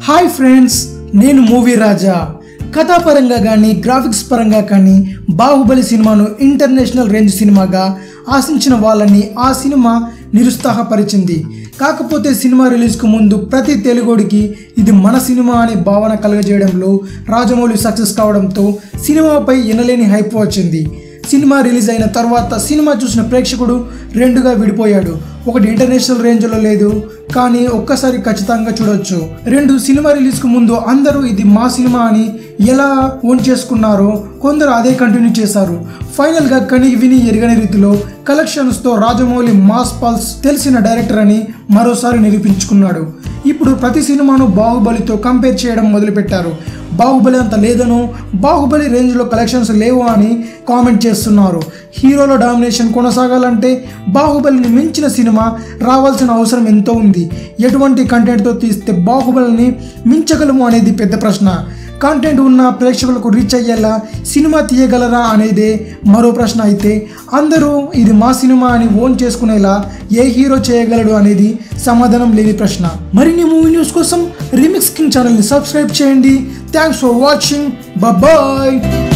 hi friends నేను movie Raja కథాపరంగా కానీ గ్రాఫిక్స్ పరంగా కానీ బాహుబలి సినిమాను ఇంటర్నేషనల్ రేంజ్ సినిమాగా ఆశించిన వాళ్ళని ఆ సినిమా నిరుత్సాహపరిచింది కాకపోతే సినిమా రిలీజ్కు ముందు ప్రతి తెలుగుడికి ఇది మన సినిమా అనే భావన కలగజేయడంలో రాజమౌళి సక్సెస్ కావడంతో సినిమాపై ఎనలేని హైప్ వచ్చింది సినిమా రిలీజ్ అయిన తర్వాత సినిమా చూసిన ప్రేక్షకుడు రెండుగా విడిపోయాడు ఒకటి ఇంటర్నేషనల్ రేంజ్లో లేదు కానీ ఒక్కసారి ఖచ్చితంగా చూడొచ్చు రెండు సినిమా రిలీజ్కు ముందు అందరూ ఇది మా సినిమా అని ఎలా ఓన్ చేసుకున్నారో కొందరు అదే కంటిన్యూ చేశారు ఫైనల్గా కని విని ఎరగని రీతిలో కలెక్షన్స్తో రాజమౌళి మాస్ పల్స్ తెలిసిన డైరెక్టర్ అని మరోసారి నిరూపించుకున్నాడు ఇప్పుడు ప్రతి సినిమాను బాహుబలితో కంపేర్ చేయడం మొదలుపెట్టారు బాహుబలి అంత లేదనో బాహుబలి రేంజ్లో కలెక్షన్స్ లేవు అని కామెంట్ చేస్తున్నారు హీరోల డామినేషన్ కొనసాగాలంటే బాహుబలిని మించిన సినిమా రావాల్సిన అవసరం ఎంతో ఉంది ఎటువంటి కంటెంట్తో తీస్తే బాహుబలిని మించగలము అనేది పెద్ద ప్రశ్న కంటెంట్ ఉన్న ప్రేక్షకులకు రీచ్ అయ్యేలా సినిమా తీయగలరా అనేదే మరో ప్రశ్న అయితే అందరూ ఇది మా సినిమా అని ఓన్ చేసుకునేలా ఏ హీరో చేయగలడు అనేది సమాధానం లేని ప్రశ్న మరిన్ని మూవీ న్యూస్ కోసం రిమిక్స్ కింగ్ ఛానల్ని సబ్స్క్రైబ్ చేయండి థ్యాంక్స్ ఫర్ వాచింగ్ బాయ్